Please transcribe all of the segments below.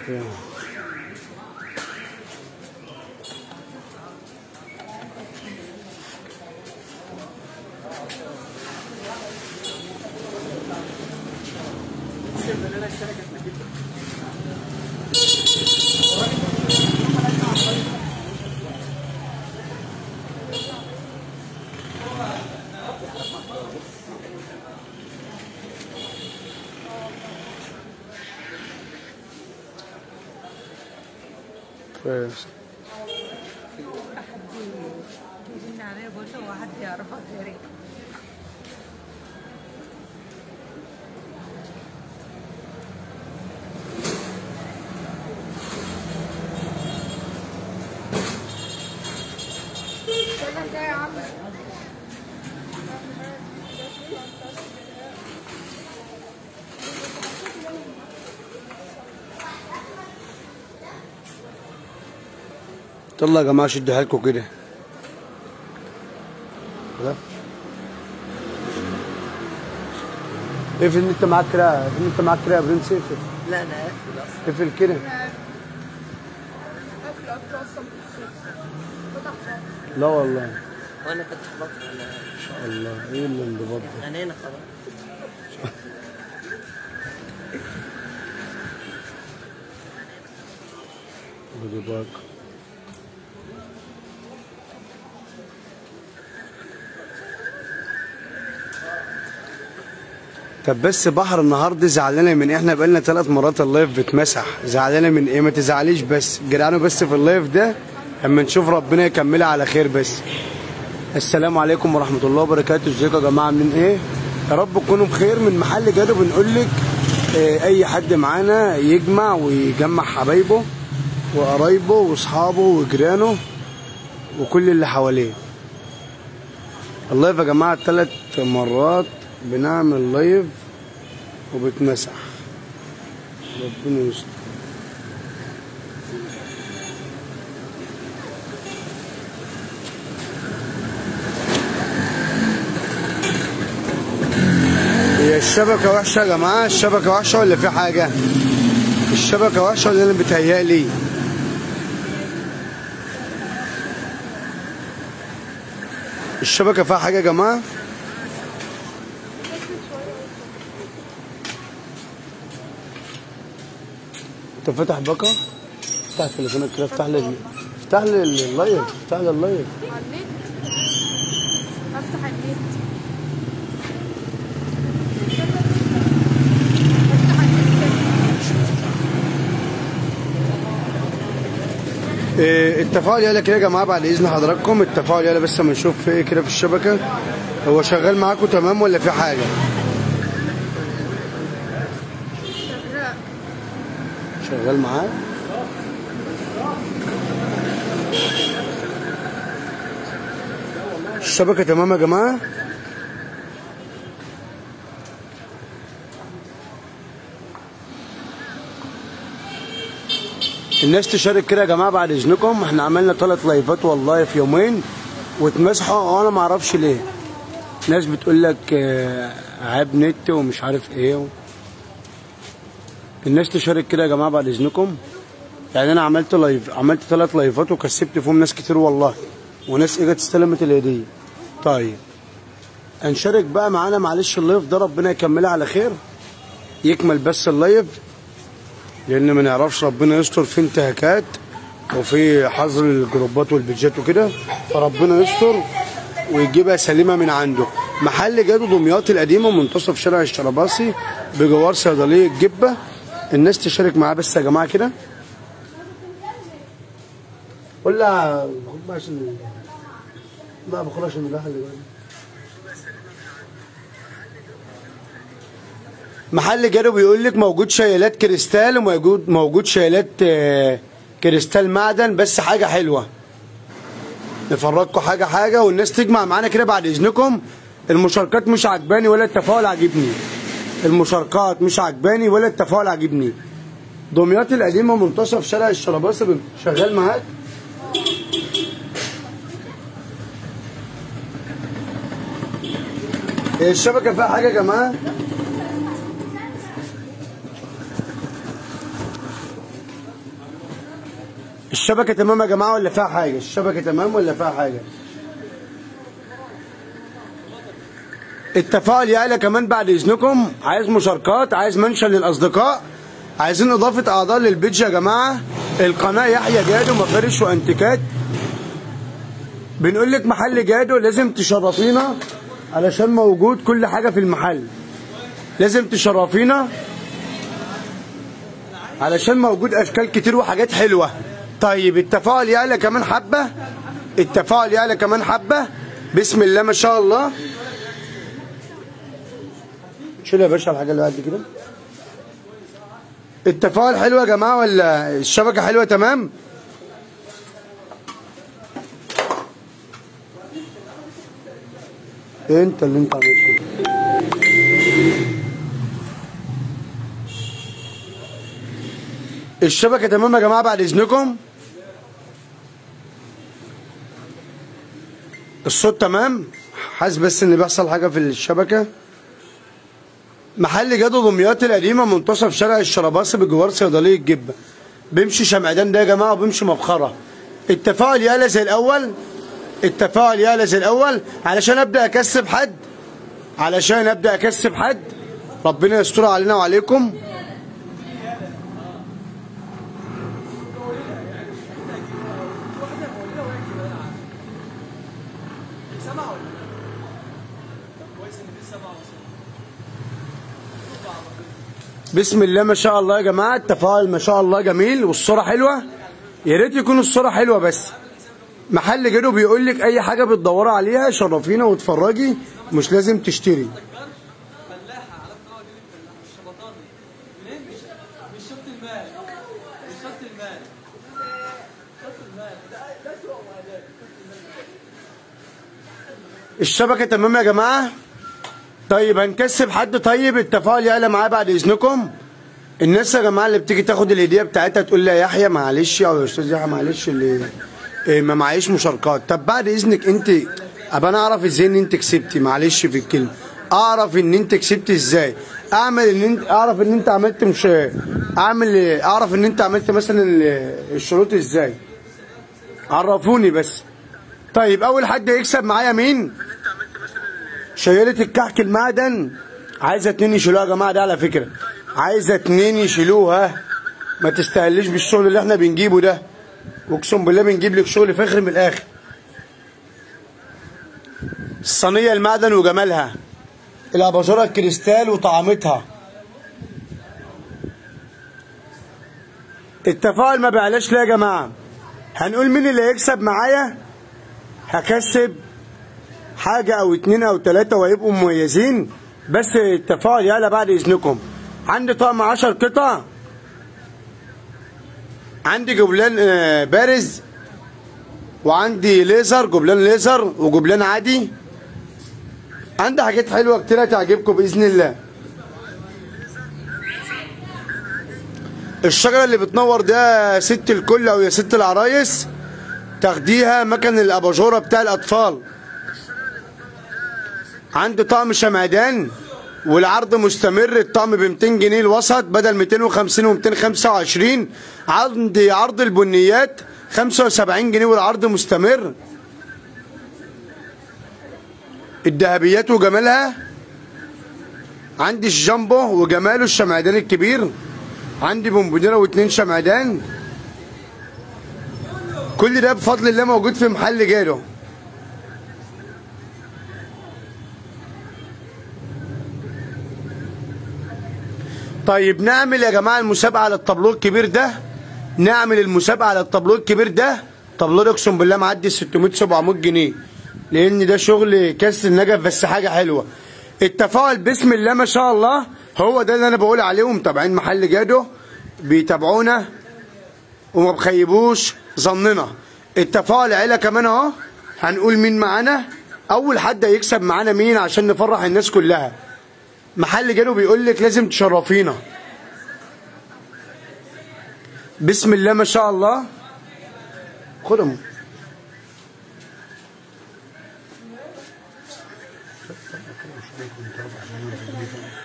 كويس يجينا عليه بوشه واحد يعرفها غيري يلا يا جماعه شدوا حيلكم كده لا. اقفل ان انت معاك كده اقفل ان انت معاك كده يا برنس اقفل لا انا قافل اصلا اقفل كده لا والله وانا فتح بطل ان شاء الله ايه اللي انضباط ده غنينا خلاص خدي بالك طب بس بحر النهارده زعلانه من احنا بقالنا ثلاث مرات اللايف بتمسح زعلانه من ايه ما تزعليش بس جدعانه بس في اللايف ده اما نشوف ربنا يكملها على خير بس السلام عليكم ورحمه الله وبركاته ازيكم يا جماعه عاملين ايه يا رب تكونوا بخير من محل جدو بنقول لك آه، اي حد معانا يجمع ويجمع حبايبه وقرايبه واصحابه وجيرانه وكل اللي حواليه اللايف يا جماعه ثلاث مرات بنعمل لايف وبتمسح ربنا يستر هي الشبكة وحشة يا جماعة الشبكة وحشة ولا في حاجة؟ الشبكة وحشة ولا أنا بتهيألي؟ الشبكة فيها حاجة يا جماعة؟ انت فاتح بكا؟ افتح تليفونك كده افتح لي افتح لي اللايف افتح لي اللايف على النت افتح النت افتح النت إيه، التفاعل يلا كده يا جماعه بعد اذن حضراتكم التفاعل يلا بس اما نشوف في ايه كده في الشبكه هو شغال معاكم تمام ولا في حاجه شغال شغال معاه الشبكه تمام يا جماعه الناس تشارك كده يا جماعه بعد اذنكم احنا عملنا ثلاث لايفات والله في يومين واتمسحوا وانا ما اعرفش ليه ناس بتقول لك آه، عيب نت ومش عارف ايه و... الناس تشارك كده يا جماعه بعد اذنكم يعني انا عملت لايف عملت ثلاث لايفات وكسبت فيهم ناس كتير والله وناس اجت استلمت الهديه طيب هنشارك بقى معانا معلش اللايف ده ربنا يكملها على خير يكمل بس اللايف لان ما نعرفش ربنا يستر في انتهاكات وفي حظر الجروبات والبيجات وكده فربنا يستر ويجيبها سليمه من عنده محل جادو دمياط القديمه منتصف شارع الشرباصي بجوار صيدليه الجبه الناس تشارك معاه بس يا جماعه كده قول لها خد بقى عشان لا باخد عشان الراحه اللي جايه محل جارو بيقول لك موجود شيلات كريستال وموجود موجود شيلات آه، كريستال معدن بس حاجه حلوه نفرجكم حاجه حاجه والناس تجمع معانا كده بعد اذنكم المشاركات مش عجباني ولا التفاعل عاجبني المشاركات مش عجباني ولا التفاعل عاجبني دمياط القديمه منتصف شارع الشرباصي شغال معاك هي الشبكه فيها حاجه يا جماعه الشبكه تمام يا جماعه ولا فيها حاجه الشبكه تمام ولا فيها حاجه التفاعل يعلى كمان بعد اذنكم عايز مشاركات عايز منشن للاصدقاء عايزين اضافه اعضاء للبيج يا جماعه القناه يحيى جادو مفارش وانتيكات بنقول لك محل جادو لازم تشرفينا علشان موجود كل حاجه في المحل لازم تشرفينا علشان موجود اشكال كتير وحاجات حلوه طيب التفاعل يعلى كمان حبه التفاعل يعلى كمان حبه بسم الله ما شاء الله شيل يا باشا الحاجه اللي قد كده التفاعل حلو يا جماعه ولا الشبكه حلوه تمام انت اللي انت عملته الشبكه تمام يا جماعه بعد اذنكم الصوت تمام حاسس بس ان بيحصل حاجه في الشبكه محل جدو دمياط القديمه منتصف شارع الشرباصي بجوار صيدليه جبه بيمشي شمعدان ده يا جماعه وبيمشي مبخره التفاعل يعلى زي الاول التفاعل يعلى زي الاول علشان ابدا اكسب حد علشان ابدا اكسب حد ربنا يستر علينا وعليكم بسم الله ما شاء الله يا جماعه التفاعل ما شاء الله جميل والصوره حلوه يا ريت يكون الصوره حلوه بس محل جدو بيقول لك اي حاجه بتدوري عليها شرفينا واتفرجي مش لازم تشتري الشبكه تمام يا جماعه طيب هنكسب حد طيب التفاعل يعلى معاه بعد اذنكم الناس يا جماعه اللي بتيجي تاخد الهديه بتاعتها تقول لي يا يحيى معلش او يا استاذ يحيى معلش اللي إيه ما معيش مشاركات طب بعد اذنك انت ابقى انا اعرف ازاي ان انت كسبتي معلش في الكلمه اعرف ان انت كسبتي ازاي اعمل ان انت اعرف ان انت عملت مش اعمل اعرف ان انت عملت مثلا الشروط ازاي عرفوني بس طيب اول حد يكسب معايا مين شيالة الكحك المعدن عايزه اتنين يشيلوها يا جماعه ده على فكره عايزه اتنين يشيلوها ما تستهلش بالشغل اللي احنا بنجيبه ده اقسم بالله بنجيب لك شغل فخر من الاخر الصينيه المعدن وجمالها الاباجوره الكريستال وطعامتها التفاعل ما بيعلاش ليه يا جماعه هنقول مين اللي هيكسب معايا هكسب حاجة أو اتنين أو تلاتة وهيبقوا مميزين بس التفاعل يلا بعد إذنكم عندي طقم عشر قطع عندي جبلان آه، بارز وعندي ليزر جبلان ليزر وجبلان عادي عندي حاجات حلوة كتير هتعجبكم بإذن الله الشجرة اللي بتنور ده ست الكل أو يا ست العرايس تاخديها مكان الأباجورة بتاع الأطفال عندي طقم شمعدان والعرض مستمر الطقم ب 200 جنيه الوسط بدل 250 و 225 عندي عرض البنيات 75 جنيه والعرض مستمر الذهبيات وجمالها عندي الجامبو وجماله الشمعدان الكبير عندي بونبونيره واتنين شمعدان كل ده بفضل الله موجود في محل جاله طيب نعمل يا جماعه المسابقه على الطابلوه الكبير ده نعمل المسابقه على الطابلوه الكبير ده طابلوه اقسم بالله معدي 600 700 جنيه لان ده شغل كاس النجف بس حاجه حلوه التفاعل بسم الله ما شاء الله هو ده اللي انا بقول عليهم متابعين محل جادو بيتابعونا وما بخيبوش ظننا التفاعل عيله كمان اهو هنقول مين معانا اول حد هيكسب معانا مين عشان نفرح الناس كلها محل جانو بيقول لك لازم تشرفينا بسم الله ما شاء الله خدهم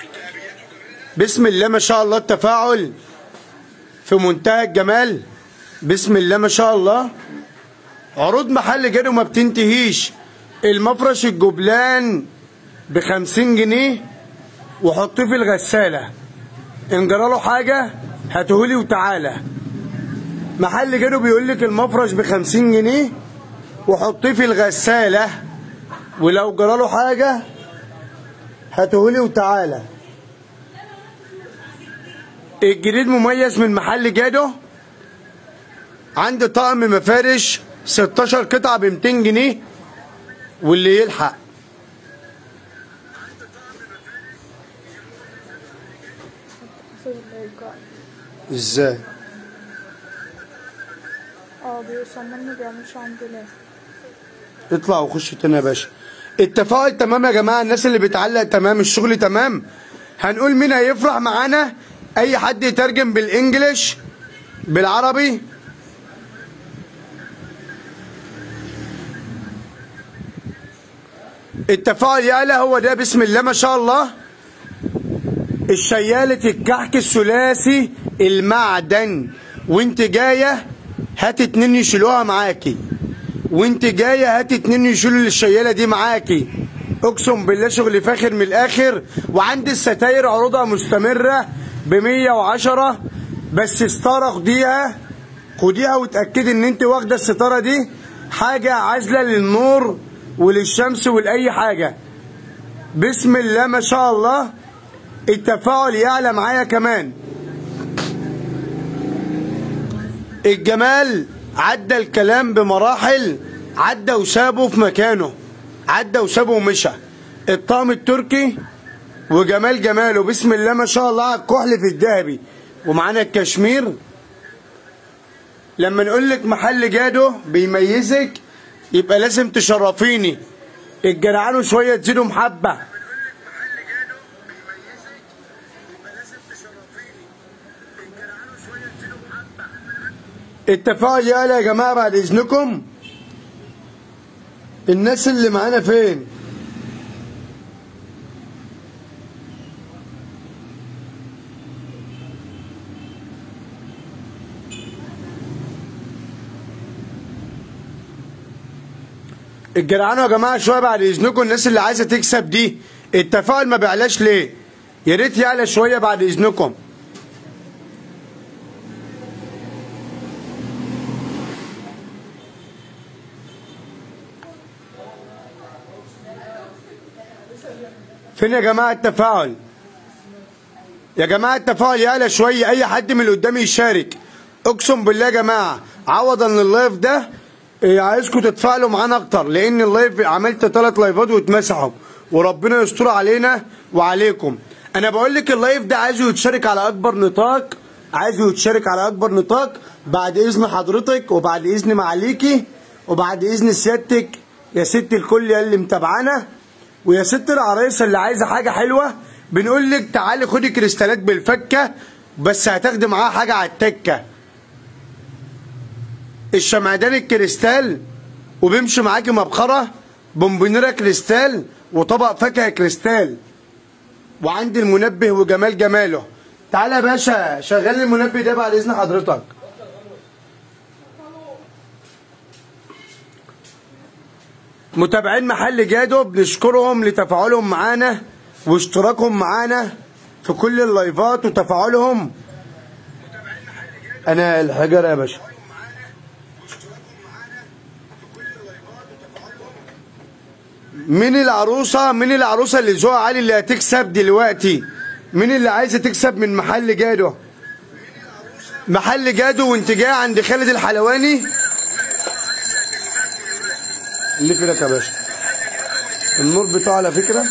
بسم الله ما شاء الله التفاعل في منتهى الجمال بسم الله ما شاء الله عروض محل جاده ما بتنتهيش المفرش الجبلان بخمسين جنيه وحطيه في الغسالة ان جراله حاجة هاتهولي وتعالى محل جاده بيقول لك المفرش بخمسين جنيه وحطيه في الغسالة ولو جراله حاجة هاتهولي وتعالى الجديد مميز من محل جادو عندي طقم مفارش 16 قطعة ب 200 جنيه واللي يلحق ازاي اه بيصممني بيعملش عندي ليه اطلع وخش تاني يا باشا التفاعل تمام يا جماعه الناس اللي بتعلق تمام الشغل تمام هنقول مين هيفرح معانا اي حد يترجم بالانجلش بالعربي التفاعل يعلى هو ده بسم الله ما شاء الله الشيالة الكحك الثلاثي المعدن وانت جاية هات اتنين يشيلوها معاكي وانت جاية هات اتنين يشيلوا الشيالة دي معاكي اقسم بالله شغل فاخر من الاخر وعندي الستاير عروضها مستمرة ب 110 بس ستارة خديها خديها وتأكدي ان انت واخدة الستارة دي حاجة عازلة للنور وللشمس ولأي حاجة بسم الله ما شاء الله التفاعل يعلى معايا كمان الجمال عدى الكلام بمراحل عدى وسابه في مكانه عدى وسابه ومشى الطقم التركي وجمال جماله بسم الله ما شاء الله على الكحل في الذهبي ومعانا الكشمير لما نقول لك محل جادو بيميزك يبقى لازم تشرفيني الجدعان شويه تزيدوا محبه التفاعل يالا يا جماعه بعد اذنكم الناس اللي معانا فين الجدعان يا جماعه شويه بعد اذنكم الناس اللي عايزه تكسب دي التفاعل ما بيعلاش ليه يا ريت يعلى شويه بعد اذنكم فين يا جماعه التفاعل يا جماعه التفاعل يعلى شويه اي حد من اللي قدامي يشارك اقسم بالله يا جماعه عوضا لللايف ده إيه، عايزكم تتفاعلوا معانا اكتر لان اللايف عملت ثلاث لايفات واتمسحوا وربنا يستر علينا وعليكم انا بقول لك اللايف ده عايزه يتشارك على اكبر نطاق عايزه يتشارك على اكبر نطاق بعد اذن حضرتك وبعد اذن معاليكي وبعد اذن سيادتك يا ست الكل يا اللي متابعانا ويا ست العرايس اللي عايزه حاجه حلوه بنقول لك تعالي خدي كريستالات بالفكه بس هتاخدي معاها حاجه على التكه الشمعدان الكريستال وبيمشي معاكي مبخره بومبونيرا كريستال وطبق فاكهه كريستال وعندي المنبه وجمال جماله تعالى يا باشا شغل لي المنبه ده بعد اذن حضرتك متابعين محل جادو بنشكرهم لتفاعلهم معانا واشتراكهم معانا في كل اللايفات وتفاعلهم انا الحجر يا باشا مين العروسة مين العروسة اللي ذوقها عالي اللي هتكسب دلوقتي مين اللي عايزة تكسب من محل جادو محل جادو وانت جاي عند خالد الحلواني اللي في لك يا باشا النور بتاعه على فكرة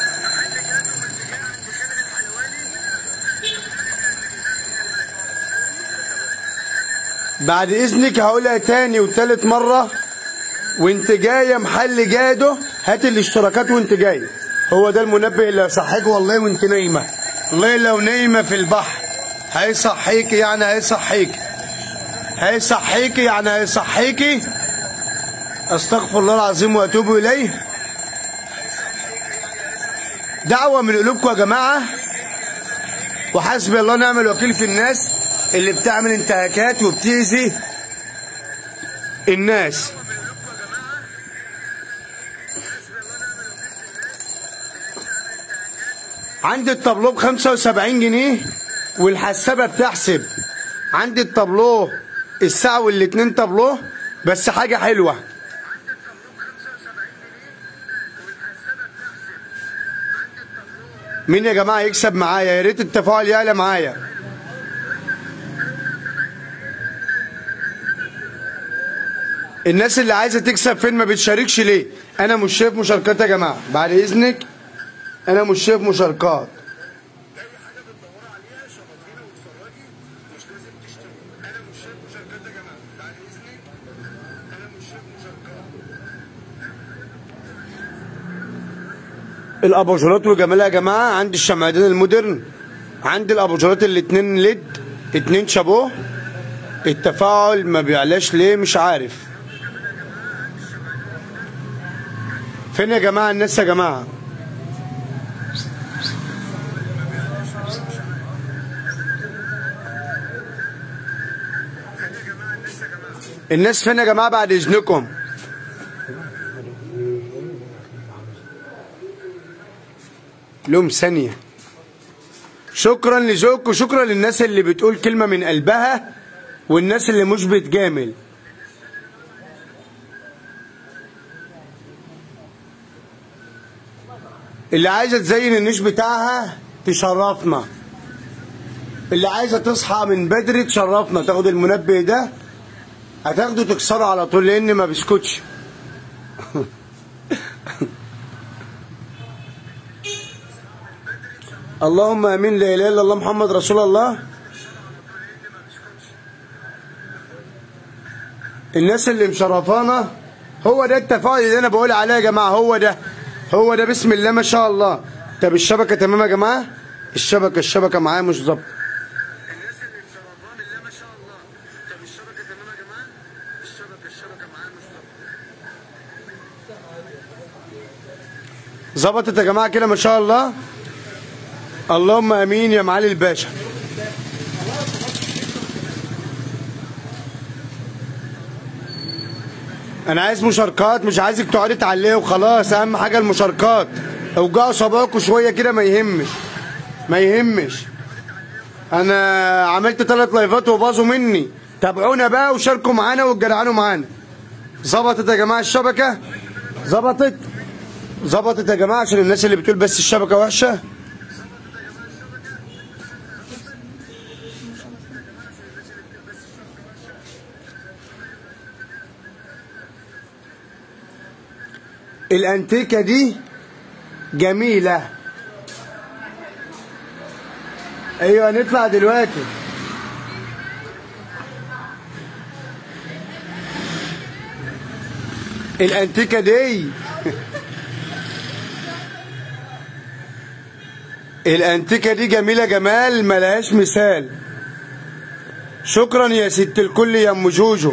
بعد اذنك هقولها تاني وتالت مرة وانت جاية محل جادو هات الاشتراكات وانت جاي هو ده المنبه اللي هيصحيك والله وانت نايمة والله لو نايمة في البحر هيصحيك يعني هيصحيك هيصحيك يعني هيصحيكي استغفر الله العظيم واتوب اليه دعوة من قلوبكم يا جماعة وحسبي الله ونعم الوكيل في الناس اللي بتعمل انتهاكات وبتأذي الناس عندي الطابلوه ب 75 جنيه والحسابه بتحسب عندي الطابلوه الساعه والاتنين طابلوه بس حاجه حلوه مين يا جماعه يكسب معايا يا ريت التفاعل يعلى معايا الناس اللي عايزه تكسب فين ما بتشاركش ليه انا مش شايف مشاركات يا جماعه بعد اذنك انا مش شايف مشاركات الاباجورات وجمالها يا جماعه عندي الشمعدان المودرن عندي الاباجورات الاتنين ليد اتنين شابوه التفاعل ما بيعلاش ليه مش عارف فين يا جماعه الناس يا جماعه الناس فين يا جماعه بعد اذنكم لهم ثانيه شكرا لذوقكم شكرا للناس اللي بتقول كلمه من قلبها والناس اللي مش بتجامل اللي عايزه تزين النيش بتاعها تشرفنا اللي عايزه تصحى من بدري تشرفنا تاخد المنبه ده هتاخده تكسره على طول لان ما بيسكتش اللهم امين لا اله الا الله محمد رسول الله الناس اللي مشرفانا هو ده التفاعل اللي انا بقول عليه يا جماعه هو ده هو ده بسم الله ما شاء الله طب الشبكه تمام يا جماعه الشبكه الشبكه معايا مش ظابطه الناس اللي مشرفانا اللي ما شاء الله طب الشبكه تمام يا جماعه الشبكه الشبكه معايا مش ظابطه ظبطت يا جماعه كده ما شاء الله اللهم امين يا معالي الباشا انا عايز مشاركات مش عايزك تقعدي تعلقي وخلاص اهم حاجه المشاركات اوجعوا صباكوا شويه كده ما يهمش ما يهمش انا عملت ثلاث لايفات وباظوا مني تابعونا بقى وشاركوا معانا واتجرعنوا معانا ظبطت يا جماعه الشبكه ظبطت ظبطت يا جماعه عشان الناس اللي بتقول بس الشبكه وحشه الانتيكه دي جميله ايوه نطلع دلوقتي الانتيكه دي الانتيكه دي جميله جمال ملهاش مثال شكرا يا ست الكل يا ام جوجو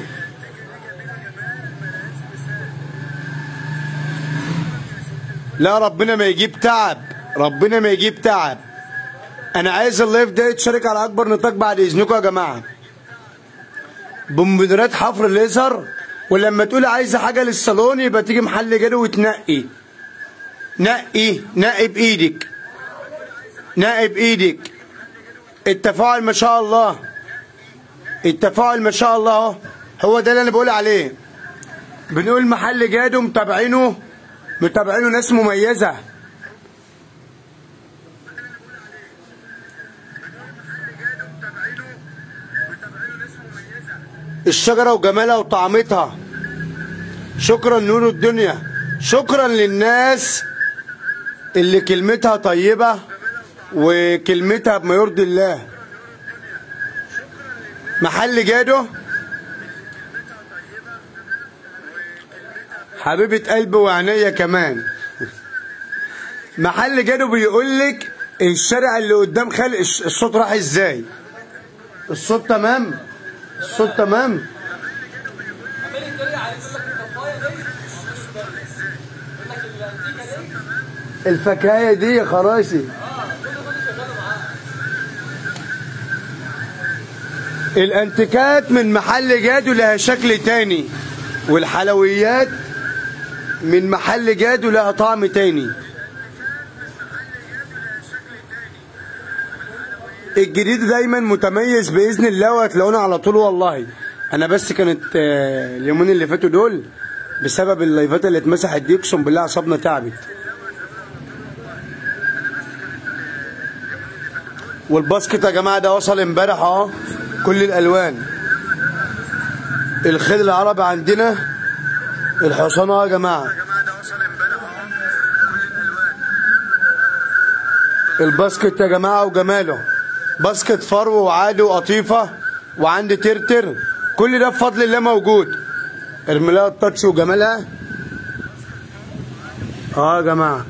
لا ربنا ما يجيب تعب ربنا ما يجيب تعب انا عايز اللايف ده يتشارك على اكبر نطاق بعد اذنكم يا جماعه بمبادرات حفر الليزر ولما تقولي عايزه حاجه للصالون يبقى تيجي محل جدو وتنقي نقي نقي بايدك نقي بايدك التفاعل ما شاء الله التفاعل ما شاء الله اهو هو ده اللي انا بقول عليه بنقول محل جادو متابعينه متابعينه ناس مميزه الشجرة وجمالها وطعمتها شكرا نور الدنيا شكرا للناس اللي كلمتها طيبة وكلمتها بما يرضي الله محل جادو حبيبة قلبي وعينيا كمان محل جادو بيقول لك الشارع اللي قدام خلق الصوت راح ازاي الصوت تمام الصوت تمام الفكايه دي يا خراشي الانتيكات من محل جادو لها شكل تاني والحلويات من محل جاد ولها طعم تاني الجديد دايما متميز باذن الله وهتلاقونا على طول والله انا بس كانت آه، اليومين اللي فاتوا دول بسبب اللايفات اللي اتمسحت دي اقسم بالله اعصابنا تعبت والباسكت يا جماعه ده وصل امبارح اهو كل الالوان الخيل العربي عندنا الحصان اهو يا جماعه الباسكت يا جماعه وجماله باسكت فرو وعادي وقطيفه وعندي ترتر كل ده بفضل الله موجود ارمي لها التاتش وجمالها اه يا جماعه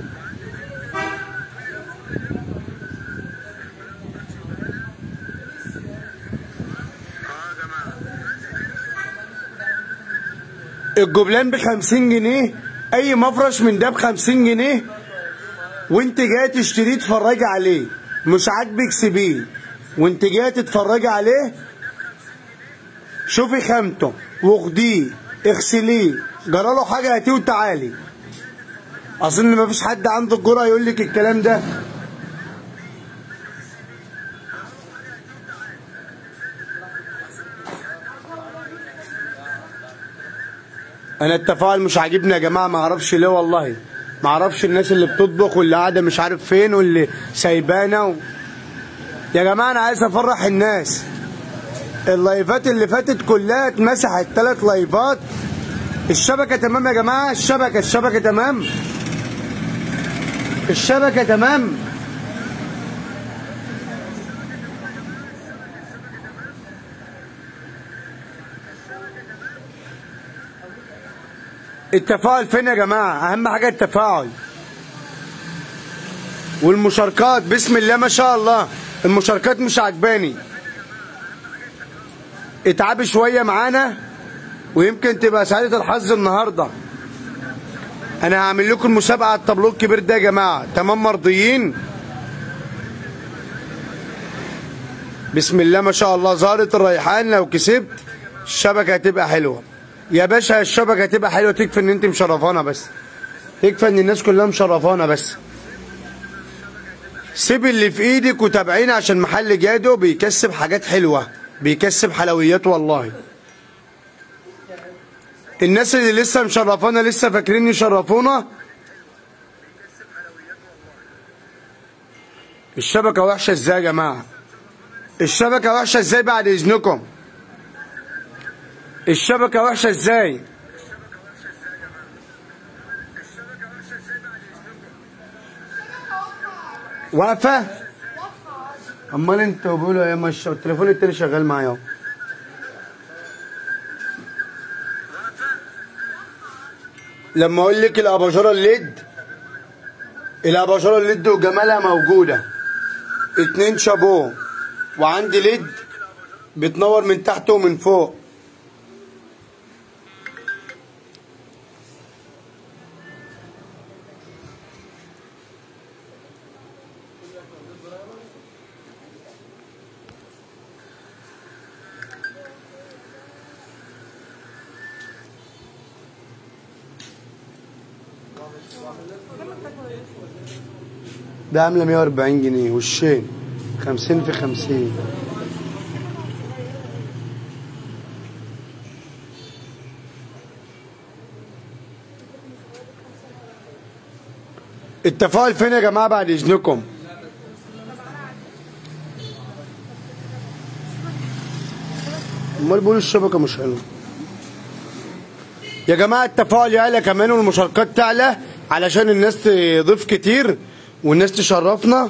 الجبلان ب 50 جنيه اي مفرش من ده ب 50 جنيه وانت جاي تشتريه تتفرجي عليه مش عاجبك سيبيه وانت جاي تتفرجي عليه شوفي خامته واخديه اغسليه جراله حاجه هاتيه وتعالي اظن مفيش حد عنده الجرأه يقول لك الكلام ده انا التفاعل مش عاجبني يا جماعه ما اعرفش ليه والله ما اعرفش الناس اللي بتطبخ واللي قاعده مش عارف فين واللي سايبانا و... يا جماعه انا عايز افرح الناس اللايفات اللي فاتت كلها اتمسحت ثلاث لايفات الشبكه تمام يا جماعه الشبكه الشبكه تمام الشبكه تمام التفاعل فين يا جماعه اهم حاجه التفاعل والمشاركات بسم الله ما شاء الله المشاركات مش عجباني اتعبي شويه معانا ويمكن تبقى سعاده الحظ النهارده انا هعمل لكم المسابقه على الطابلو الكبير ده يا جماعه تمام مرضيين بسم الله ما شاء الله زهرة الريحان لو كسبت الشبكه هتبقى حلوه يا باشا الشبكه هتبقى حلوه تكفي ان انت مشرفانا بس تكفي ان الناس كلها مشرفانا بس سيب اللي في ايدك وتابعينا عشان محل جادو بيكسب حاجات حلوه بيكسب حلويات والله الناس اللي لسه مشرفانا لسه فاكرين يشرفونا الشبكه وحشه ازاي يا جماعه الشبكه وحشه ازاي بعد اذنكم الشبكه وحشه ازاي واقفه امال انتوا بيقولوا يا مش التليفون التاني شغال معايا اهو لما اقول لك الاباجوره الليد الاباجوره الليد وجمالها موجوده اتنين شابو وعندي ليد بتنور من تحت ومن فوق ده عامله 140 جنيه وشين 50 في 50 التفاعل فين يا جماعه بعد اذنكم امال بيقولوا الشبكه مش حلوه يا جماعه التفاعل يعلى كمان والمشاركات تعلى علشان الناس تضيف كتير والناس تشرفنا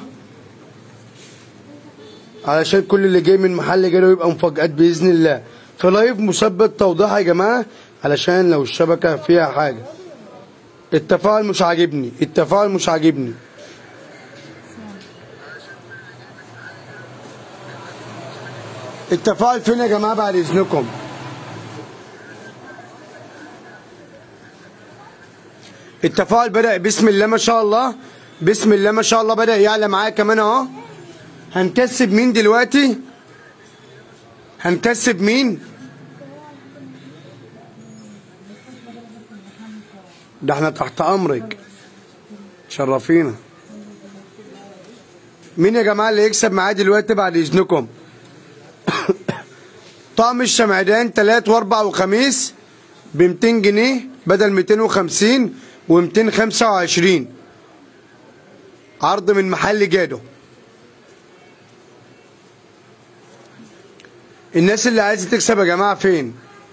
علشان كل اللي جاي من محل جاي يبقى مفاجآت باذن الله في لايف مثبت توضيح يا جماعه علشان لو الشبكه فيها حاجه التفاعل مش عاجبني التفاعل مش عاجبني التفاعل فين يا جماعه بعد اذنكم التفاعل بدأ بسم الله ما شاء الله بسم الله ما شاء الله بدأ يعلى معايا كمان اهو هنكسب مين دلوقتي هنكسب مين ده احنا تحت امرك شرفينا مين يا جماعه اللي يكسب معايا دلوقتي بعد اذنكم طقم الشمعدان تلات واربع وخميس ب 200 جنيه بدل 250 و 225 عرض من محل جادو الناس اللي عايزه تكسب يا جماعه فين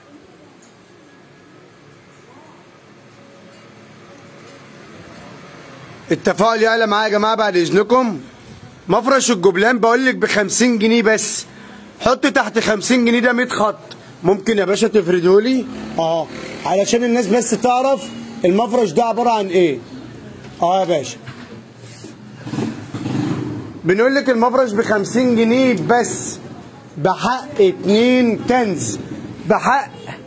التفاعل يعلى معايا يا جماعه بعد اذنكم مفرش الجبلان بقول لك ب 50 جنيه بس حط تحت 50 جنيه ده 100 خط ممكن يا باشا تفرده لي اه علشان الناس بس تعرف المفرش ده عباره عن ايه اه يا باشا بنقول لك المفرش ب 50 جنيه بس بحق اتنين كنز بحق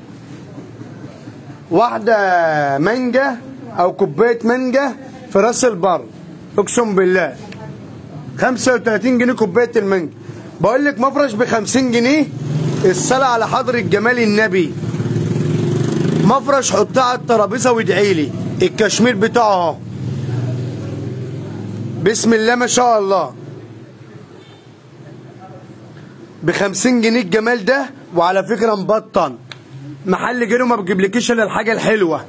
واحدة مانجا أو كوباية مانجا في راس البر أقسم بالله 35 جنيه كوباية المانجا بقول لك مفرش ب 50 جنيه الصلاة على حضرة جمال النبي مفرش حطها على الترابيزة وادعي لي الكشمير بتاعه اهو بسم الله ما شاء الله ب 50 جنيه الجمال ده وعلى فكره مبطن محل غيره ما بيجيبلكيش الا الحاجه الحلوه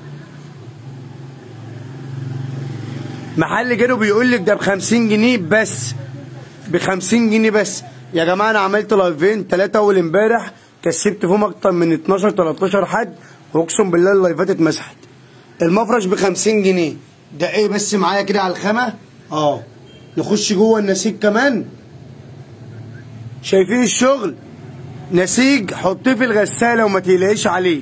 محل غيره بيقول لك ده ب 50 جنيه بس ب 50 جنيه بس يا جماعه انا عملت لايفين ثلاثه اول امبارح كسبت فيهم اكتر من 12 13 حد واقسم بالله اللايفات اتمسحت المفرش ب 50 جنيه ده ايه بس معايا كده على الخامه اه نخش جوه النسيج كمان شايفين الشغل نسيج حطيه في الغسالة وما تقلقيش عليه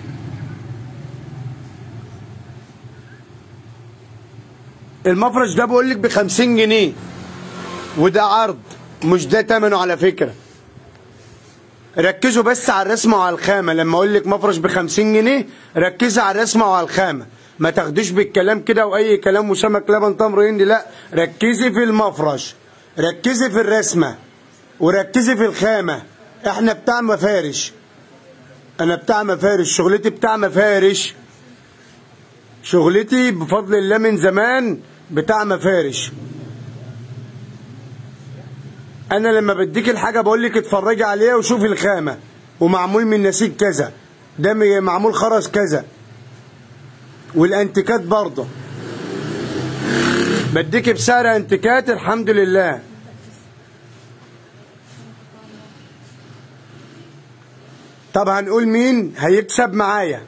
المفرش ده بقول لك ب 50 جنيه وده عرض مش ده تمنه على فكرة ركزوا بس على الرسمة وعلى الخامة لما اقول لك مفرش ب 50 جنيه ركزي على الرسمة وعلى الخامة ما تاخديش بالكلام كده واي كلام وسمك لبن تمر هندي لا ركزي في المفرش ركزي في الرسمه وركزي في الخامة احنا بتاع مفارش انا بتاع مفارش شغلتي بتاع مفارش شغلتي بفضل الله من زمان بتاع مفارش انا لما بديك الحاجة بقول لك اتفرجي عليها وشوفي الخامة ومعمول من نسيج كذا ده معمول خرز كذا والانتيكات برضه بديك بسعر انتيكات الحمد لله طب هنقول مين هيكسب معايا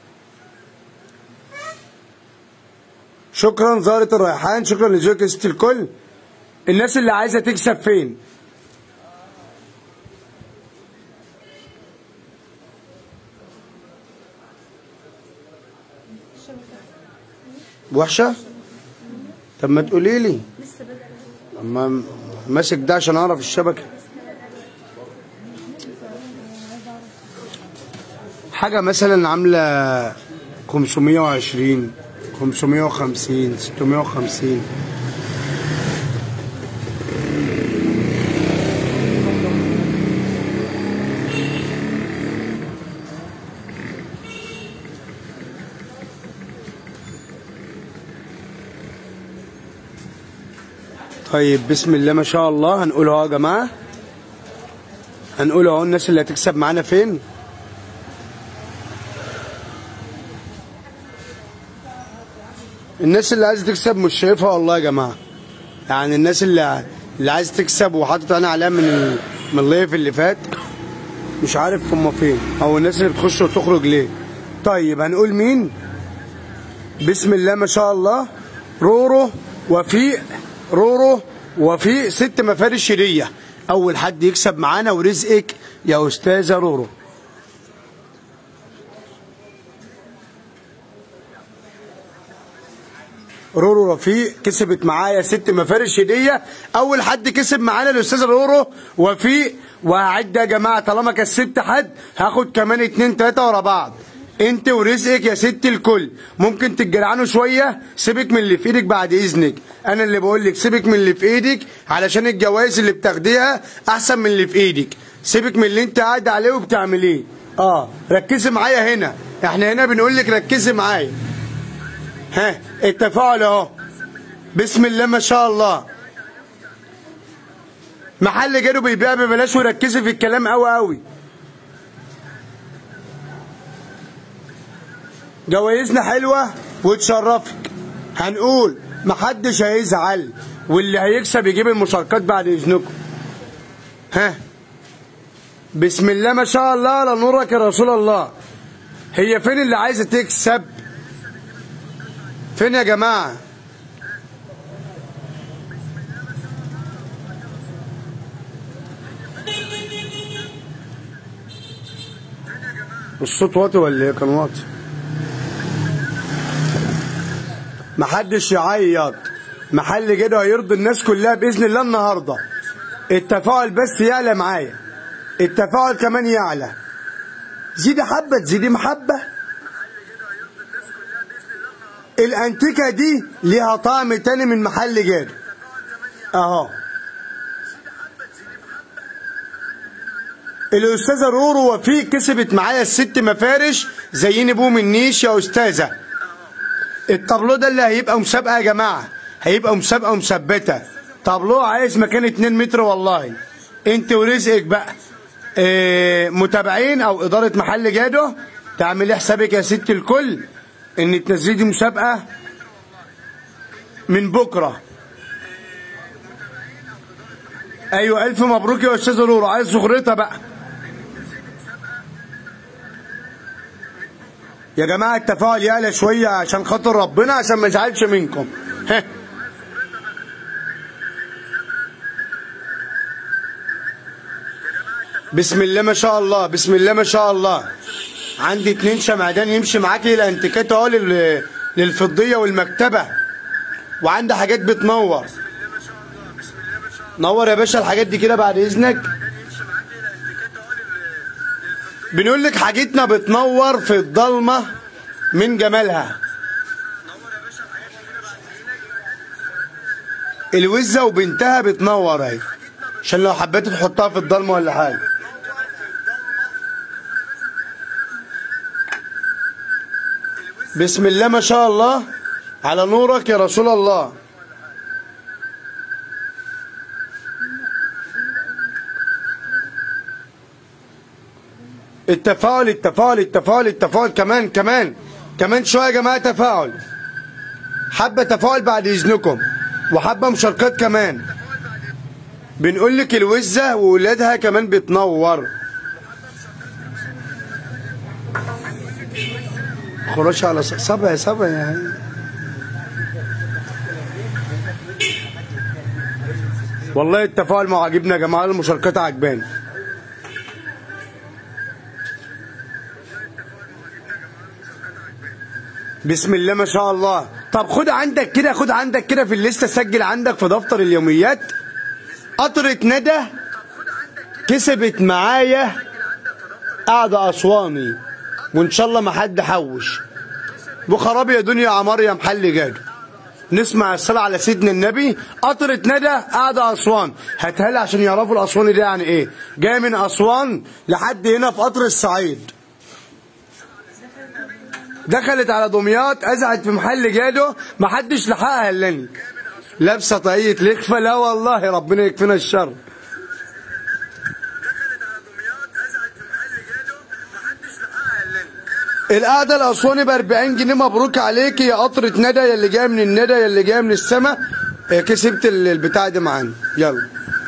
شكرا زهرة الريحان شكرا لزوجك ست الكل الناس اللي عايزة تكسب فين وحشة طب ما تقولي لي اما ماسك ده عشان اعرف الشبكه حاجة مثلا عاملة 520 550 650 طيب بسم الله ما شاء الله هنقول اهو يا جماعة هنقول اهو الناس اللي هتكسب معانا فين الناس اللي عايزه تكسب مش شايفها والله يا جماعه يعني الناس اللي اللي عايزه تكسب وحاطط انا عليها من ال... من اللايف اللي فات مش عارف هم فين او الناس اللي بتخش وتخرج ليه طيب هنقول مين بسم الله ما شاء الله رورو وفيق رورو وفيق ست مفارش شريه اول حد يكسب معانا ورزقك يا استاذه رورو رورو رفيق كسبت معايا ست مفارش هديه اول حد كسب معانا الاستاذ رورو وفيق وهعد يا جماعه طالما كسبت حد هاخد كمان اتنين تلاته ورا بعض انت ورزقك يا ست الكل ممكن تتجرعنوا شويه سيبك من اللي في ايدك بعد اذنك انا اللي بقول لك سيبك من اللي في ايدك علشان الجوائز اللي بتاخديها احسن من اللي في ايدك سيبك من اللي انت قاعد عليه وبتعمليه اه ركزي معايا هنا احنا هنا بنقول لك ركزي معايا ها التفاعل اهو بسم الله ما شاء الله محل جاله بيبيع ببلاش وركزي في الكلام قوي قوي جوايزنا حلوه وتشرفك هنقول محدش هيزعل واللي هيكسب يجيب المشاركات بعد اذنكم ها بسم الله ما شاء الله على نورك يا رسول الله هي فين اللي عايزه تكسب فين يا جماعه الصوت واطي ولا ايه كان واطي محدش يعيط محل كده هيرضي الناس كلها باذن الله النهارده التفاعل بس يعلى معايا التفاعل كمان يعلى زيدي حبه تزيدي محبه الانتيكه دي ليها طعم تاني من محل جاد اهو الاستاذه رورو وفيق كسبت معايا الست مفارش زيني بوم النيش يا استاذه الطابلو ده اللي هيبقى مسابقه يا جماعه هيبقى مسابقه مثبته طابلو عايز مكان 2 متر والله انت ورزقك بقى اه متابعين او اداره محل جادو تعملي حسابك يا ست الكل ان تنزلي دي مسابقه من بكره ايوه الف مبروك يا استاذه رورو عايز زغرتها بقى يا جماعه التفاعل يعلى شويه عشان خاطر ربنا عشان ما ازعلش منكم ها بسم الله ما شاء الله بسم الله ما شاء الله عندي اتنين شمعدان يمشي معاكي الانتيكات اهو لل- للفضيه والمكتبه وعندي حاجات بتنور نور يا باشا الحاجات دي كده بعد اذنك بنقول لك حاجتنا بتنور في الضلمه من جمالها الوزه وبنتها بتنور اهي عشان لو حبيت تحطها في الضلمه ولا حاجه بسم الله ما شاء الله على نورك يا رسول الله التفاعل التفاعل التفاعل التفاعل كمان كمان كمان شويه يا جماعه تفاعل حبه تفاعل بعد اذنكم وحبه مشاركات كمان بنقول لك الوزه واولادها كمان بتنور خراش على ص- صبع صبع يعني والله التفاعل ما عاجبنا يا جماعه المشاركات عجباني بسم الله ما شاء الله طب خد عندك كده خد عندك كده في الليسته سجل عندك في دفتر اليوميات قطرة ندى كسبت معايا قاعدة أسواني وإن شاء الله ما حد حوش وخراب يا دنيا عمار يا محل جاد نسمع الصلاة على سيدنا النبي قطرة ندى قاعدة أسوان هاتها لي عشان يعرفوا الأسواني ده يعني إيه جاي من أسوان لحد هنا في قطر الصعيد دخلت على دمياط أزعت في محل جادو ما حدش لحقها إلا لابسة طاقية لخفة لا والله ربنا يكفينا الشر القعدة الأسواني ب 40 جنيه مبروك عليك يا قطرة ندى يا اللي جاية من الندى يا اللي جاية من السما آه، كسبت ال- البتاع دي معانا يلا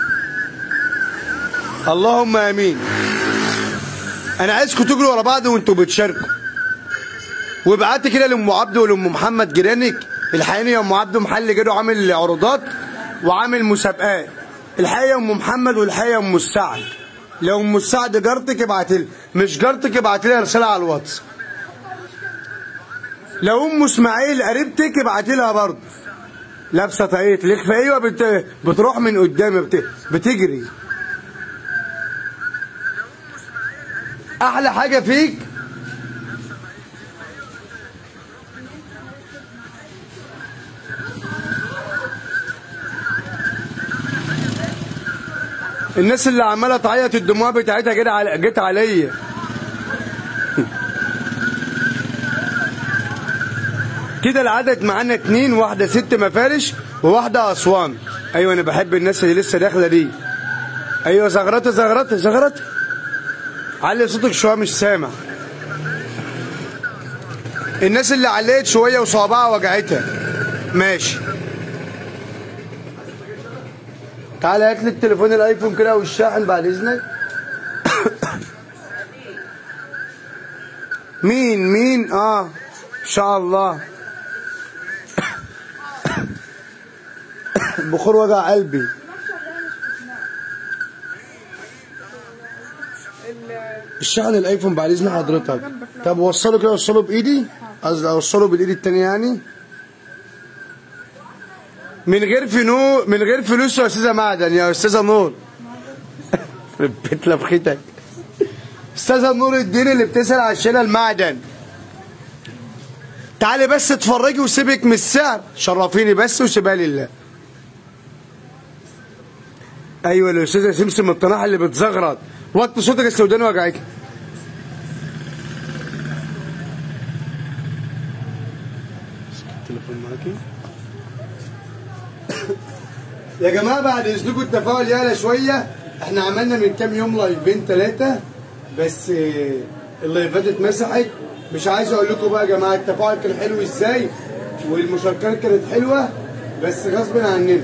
اللهم امين انا عايزكم تجروا ورا بعض وانتوا بتشاركوا وابعت كده لام عبده ولام محمد جيرانك الحقيقه يا ام عبده محل جدو عامل عروضات وعامل مسابقات الحقيقه يا ام محمد والحقيقه يا ام السعد لو ام السعد جارتك ابعت لي مش جارتك ابعت لي رساله على الواتس لو ام اسماعيل قريبتك ابعت لها برضه لابسه طاقيه لخفه ايوه بت... بتروح من قدامي بت... بتجري احلى حاجه فيك الناس اللي عماله تعيط الدموع بتاعتها كده على جت عليا كده العدد معانا اتنين واحدة ست مفارش وواحدة أسوان أيوة أنا بحب الناس اللي لسه داخلة دي أيوة زغرطة زغرطة زغرطة علي صوتك شوية مش سامع الناس اللي علقت شوية وصوابعها وجعتها ماشي تعالى هات لي التليفون الايفون كده والشاحن بعد اذنك مين مين اه ان شاء الله بخور وجع قلبي الشحن الايفون بعد اذن حضرتك طب وصله كده وصله بايدي قصدي اوصله بالايد التانية يعني من غير فنو من غير فلوس يا استاذه معدن يا استاذه نور بيت لبختك استاذه نور الدين اللي بتسال على الشيله المعدن تعالي بس اتفرجي وسيبك من السعر شرفيني بس وسيبها لله ايوه الاستاذه سمسم الطناحه اللي بتزغرط وطي صوتك السوداني وجعك التليفون معاكي يا جماعه بعد اذنكم التفاعل يعلى شويه احنا عملنا من كام يوم لايفين ثلاثه بس آه، اللايفات اتمسحت مش عايز اقول لكم بقى يا جماعه التفاعل كان حلو ازاي والمشاركات كانت حلوه بس غصب عننا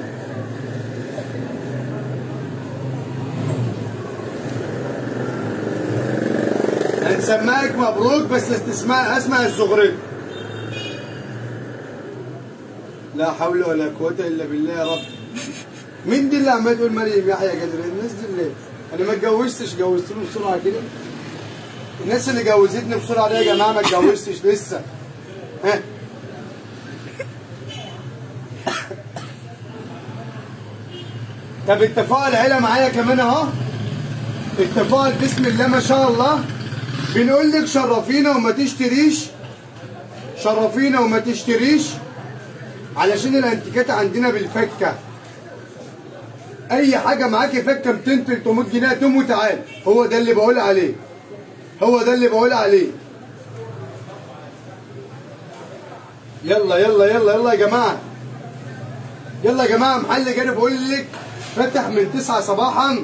هنسمعك مبروك بس تسمع اسمع الزغرية لا حول ولا قوة الا بالله يا رب مين دي اللي عمال تقول مريم يحيى جدر الناس دي اللي انا ما اتجوزتش جوزتني بسرعه كده الناس اللي جوزتني بسرعه دي يا جماعه ما اتجوزتش لسه ها طب التفاعل عيله معايا كمان اهو التفاعل بسم الله ما شاء الله بنقول لك شرفينا وما تشتريش شرفينا وما تشتريش علشان الانتيكات عندنا بالفكه اي حاجه معاكي فكه 200 300 جنيه تقوم وتعال هو ده اللي بقول عليه هو ده اللي بقول عليه يلا يلا يلا يلا يا جماعه يلا يا جماعه محل جاري بقول لك فتح من 9 صباحا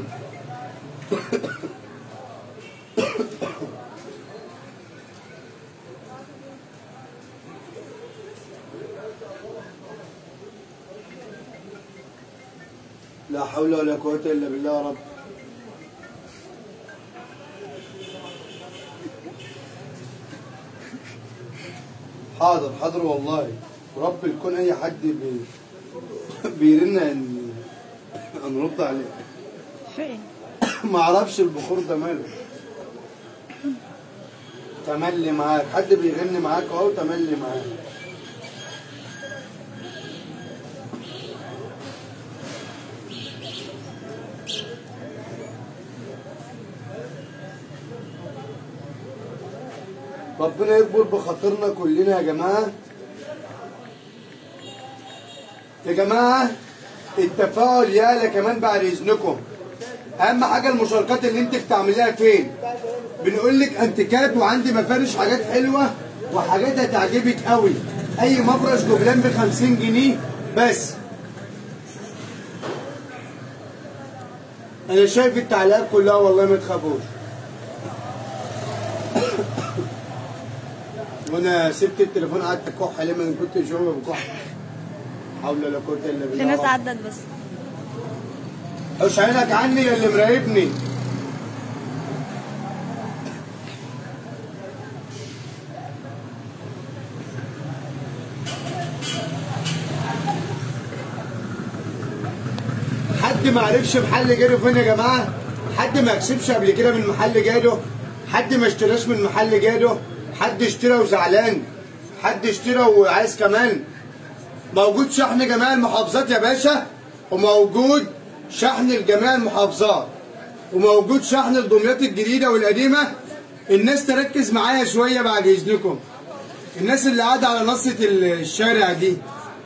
لا حول ولا قوة إلا بالله يا رب حاضر حاضر والله رب يكون أي حد بي... بيرن أن نرد عليه فين؟ ما اعرفش البخور ده ماله تملي معاك حد بيغني معاك اهو تملي معاك ربنا يكبر بخاطرنا كلنا يا جماعه يا جماعه التفاعل يالا كمان بعد اذنكم اهم حاجه المشاركات اللي انت بتعمليها فين بنقول لك انتيكات وعندي مفارش حاجات حلوه وحاجات هتعجبك قوي اي مفرش جبلان ب 50 جنيه بس انا شايف التعليقات كلها والله ما تخافوش وانا سبت التليفون قعدت اكح ليه ما كنت شويه بكح حول ولا قوه الا بالله في ناس يا رب. عدت بس حوش عينك عني يا اللي مراقبني حد ما عرفش محل جاله فين يا جماعه حد ما كسبش قبل كده من محل جاله حد ما اشتراش من محل جاله حد اشترى وزعلان حد اشترى وعايز كمان موجود شحن جميع المحافظات يا باشا وموجود شحن لجميع المحافظات وموجود شحن لدمياط الجديدة والقديمة الناس تركز معايا شوية بعد إذنكم الناس اللي قاعدة على نصة الشارع دي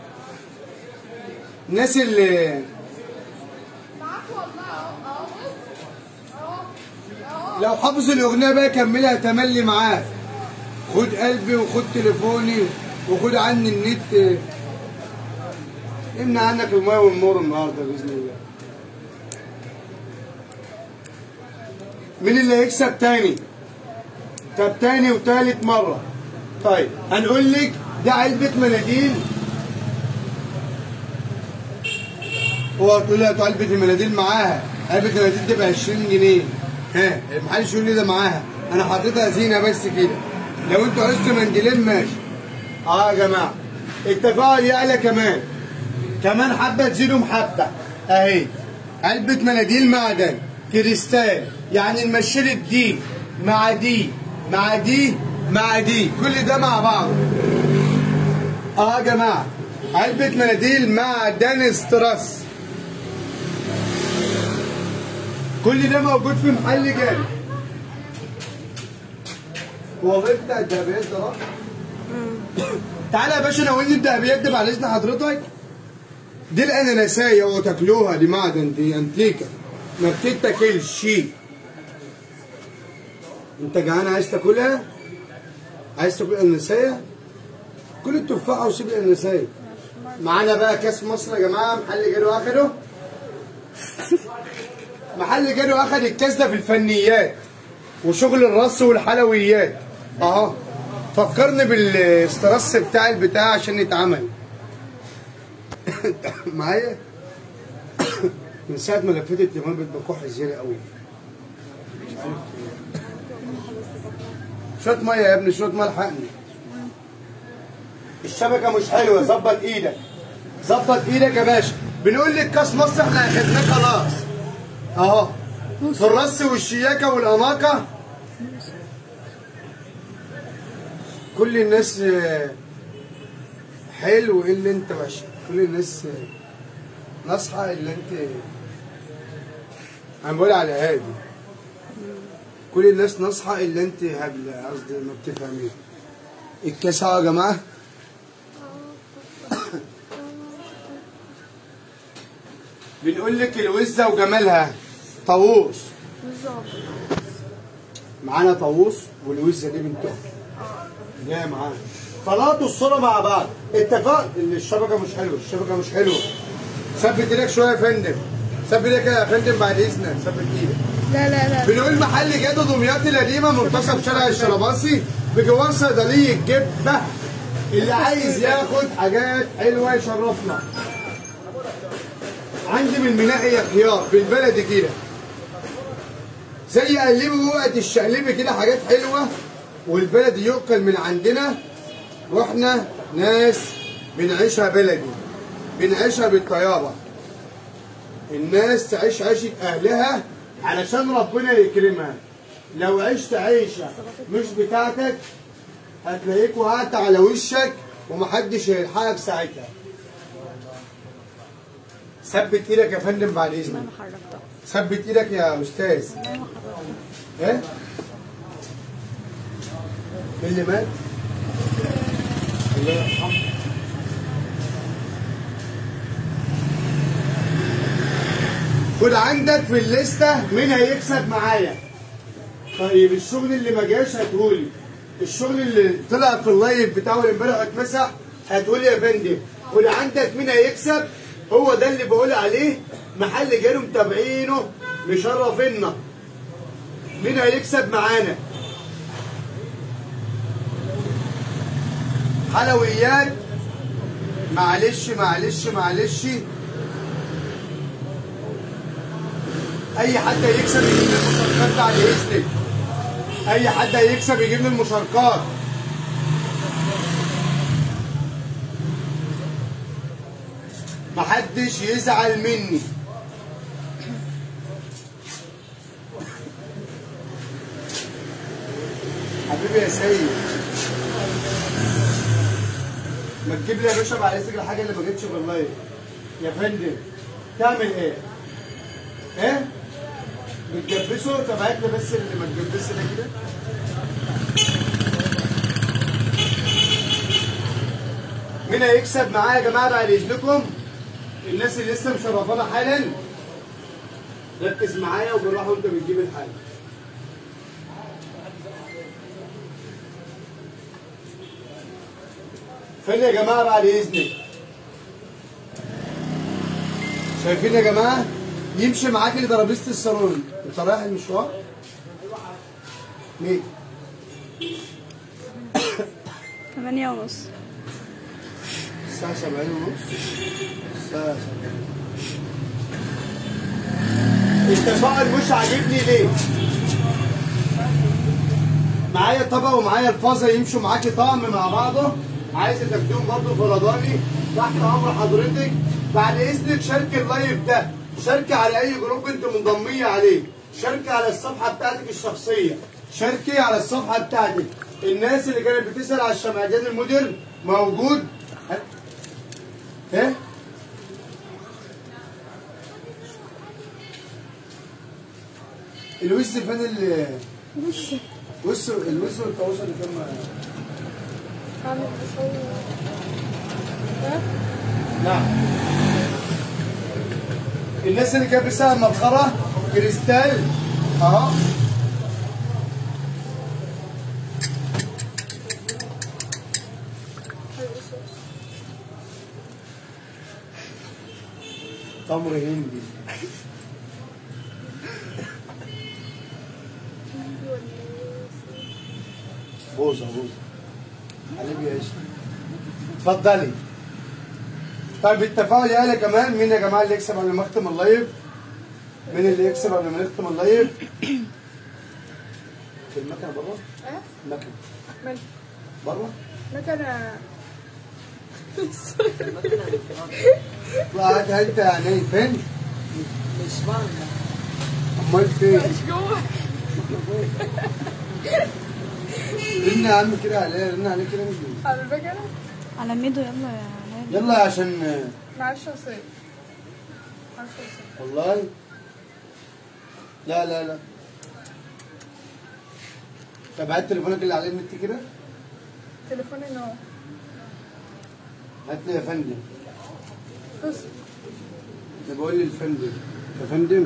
الناس اللي لو حافظ الأغنية بقى كملها تملي معاك خد قلبي وخد تليفوني وخد عني النت امنع عنك الميه والنور النهارده باذن الله مين اللي هيكسب تاني طب تاني وتالت مره طيب هنقول لك ده علبه مناديل هو تقول لي هاتوا علبه المناديل معاها علبه المناديل دي ب 20 جنيه ها محدش يقول لي ده معاها انا حاططها زينه بس كده لو انتوا عايزتوا منديلين ماشي اه يا جماعه التفاعل يعلى كمان كمان حبه تزيدهم حبه اهي علبه مناديل معدن كريستال يعني نمشي دي مع دي مع دي مع دي كل ده مع بعض اه يا جماعه علبه مناديل معدن استرس كل ده موجود في محل جامد هو غير بتاع الدهبيات ده راح تعالى يا باشا ناولني الدهبيات دي بعد اذن حضرتك دي الاناناسيه وتاكلوها دي معدن دي انتيكه ما بتتاكلش انت جعان عايز تاكلها عايز تاكل الاناناسيه كل التفاحه وسيب الاناناسيه معانا بقى كاس مصر يا جماعه محل جارو اخده محل جارو اخد الكاس ده في الفنيات وشغل الرص والحلويات اهو فكرني بالاسترس بتاع البتاع عشان يتعمل معايا من ساعه ما لفيت التمام بقيت بكح زياده قوي مش عارف شويه ميه يا ابني شويه ميه الحقني الشبكه مش حلوه ظبط ايدك ظبط ايدك يا باشا بنقول لك كاس مصر احنا اخدناه خلاص اهو في الرص والشياكه والاناقه كل الناس آه، حلو الا انت وحش كل الناس آه، ناصحه الا انت انا بقول على هادي كل الناس ناصحه الا انت هبله قصدي ما بتفهميش الكاس اهو يا جماعه بنقول لك الوزه وجمالها طاووس بالظبط معانا طاووس والوزه دي بنتها جايه معانا طلعتوا الصوره مع بعض اتفقت ان الشبكه مش حلوه الشبكه مش حلوه ثبت ايدك شويه يا فندم ثبت ايدك يا فندم بعد اذنك ثبت ايدك لا لا لا بنقول محل جدة دمياط القديمة منتصف شارع الشرباصي بجوار صيدلية جبة اللي عايز ياخد حاجات حلوة يشرفنا عندي من المناقية خيار بالبلدي كده زي قلبي وقت الشقلبي كده حاجات حلوة والبلدي يؤكل من عندنا واحنا ناس بنعيشها بلدي بنعيشها بالطيابة الناس تعيش عيشة أهلها علشان ربنا يكرمها لو عشت عيشة مش بتاعتك هتلاقيك وقعت على وشك ومحدش هيلحقك ساعتها ثبت ايدك يا فندم بعد اذنك ما حركتها ثبت ايدك يا استاذ ما حركتها ايه مين اللي مات الله يرحمه خد عندك في الليسته مين هيكسب معايا طيب الشغل اللي ما جاش هتقولي الشغل اللي طلع في اللايف بتاعه اللي امبارح اتمسح هتقولي يا فندم خد عندك مين هيكسب هو ده اللي بقول عليه محل جاله متابعينه مشرفينا مين هيكسب معانا حلويات معلش معلش معلش اي حد هيكسب يجيب لي المشاركات بعد اذنك اي حد هيكسب يجيب لي المشاركات محدش يزعل مني حبيبي يا سيد ما تجيب لي يا باشا بعد اذنك الحاجه اللي ما جتش في اللايف يا فندم تعمل ايه؟ ايه؟ بتجبسه طب هات لي بس اللي ما تجبسش ده كده مين هيكسب معايا يا جماعه بعد اذنكم؟ الناس اللي لسه مشرفانا حالا ركز معايا وبالراحه وانت بتجيب الحاجه فين يا جماعه بعد اذنك شايفين يا جماعه يمشي معاك لترابيزه الصالون انت رايح المشوار مين ثمانية ونص الساعه 7 ونص الساعه 7 التفاعل مش عاجبني ليه معايا طبق ومعايا الفازه يمشوا معاكي طقم مع بعضه عايز تاخديهم برضه فرداني تحت امر حضرتك بعد اذنك شاركي اللايف ده شاركي على اي جروب انت منضميه عليه شاركي على الصفحه بتاعتك الشخصيه شاركي على الصفحه بتاعتك الناس اللي كانت بتسال على الشمعدان المدير موجود ايه الوز فين ال بص وز الوز والتواصل اللي كان عامل بصور ها؟ نعم الناس اللي كانت بتسال مبخره كريستال اهو تمر هندي بوظه بوظه حبيبي يا قشطه اتفضلي طيب التفاعل يا كمان مين يا جماعه اللي يكسب قبل ما اختم اللايف؟ مين اللي يكسب قبل ما نختم اللايف؟ في المكنه بره؟ ها؟ المكنه من بره؟ مكنة لا هات انت يعني فين؟ مش بره امال فين؟ مش جوه رن يا عم كده عليه رن عليه كده نجي. على المكنة على ميدو يلا يا هادي يلا عشان معلش يا سيد معلش يا سيد والله لا لا لا طب هات تليفونك اللي عليه النت كده تليفوني نو هات لي يا فندم بص انا بقول لي الفندم يا فندم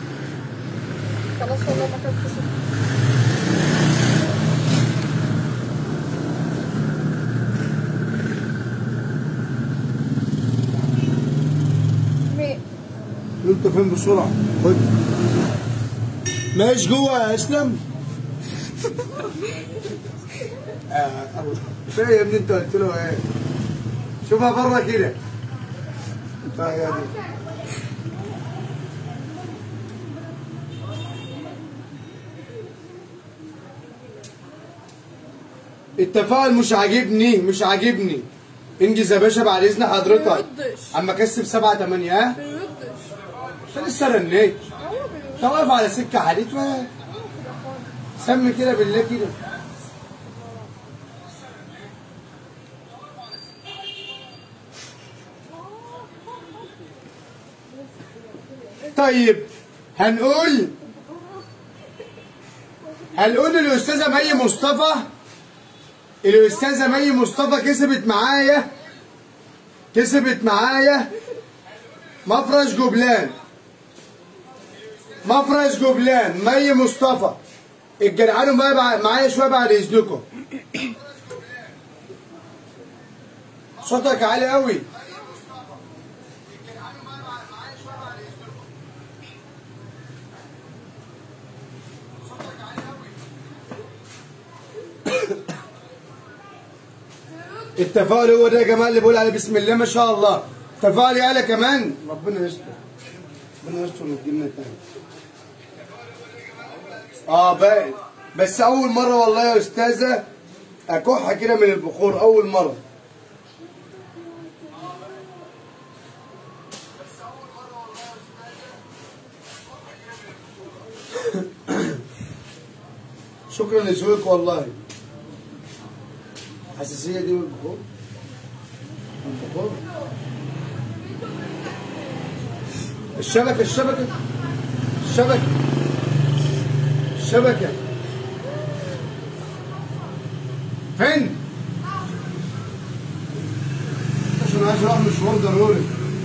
خلاص والله ما كان في صوت مين؟ انت فين بسرعه خد ماشي جوه يا اسلم آه، الله. فين يا ابني انت قلت له ايه شوفها بره كده طيب يا دي. التفاعل مش عاجبني مش عاجبني انجز يا باشا بعد اذن حضرتك بيردش. اما كسب سبعة تمانية ها بيردش انت لسه رنيت هو بيردش انت واقف على سكة حديد ما سمي كده بالله كده طيب هنقول هنقول الاستاذه مي مصطفى الاستاذه مي مصطفى كسبت معايا كسبت معايا مفرش جبلان مفرش جبلان مي مصطفى الجدعانوا بقى بع- معايا شويه بعد اذنكم صوتك عالي قوي التفاؤل هو ده يا جماعه اللي بقول عليه بسم الله ما شاء الله تفاؤل يالا كمان ربنا يستر ربنا يستر ويدينا تاني اه بقى بس اول مره والله يا استاذه اكح كده من البخور اول مره شكرا لذوقك والله حساسيه دي من البخور من البخور الشبكه الشبكه الشبكه الشبكة فين؟ عشان عايز اروح مشوار ضروري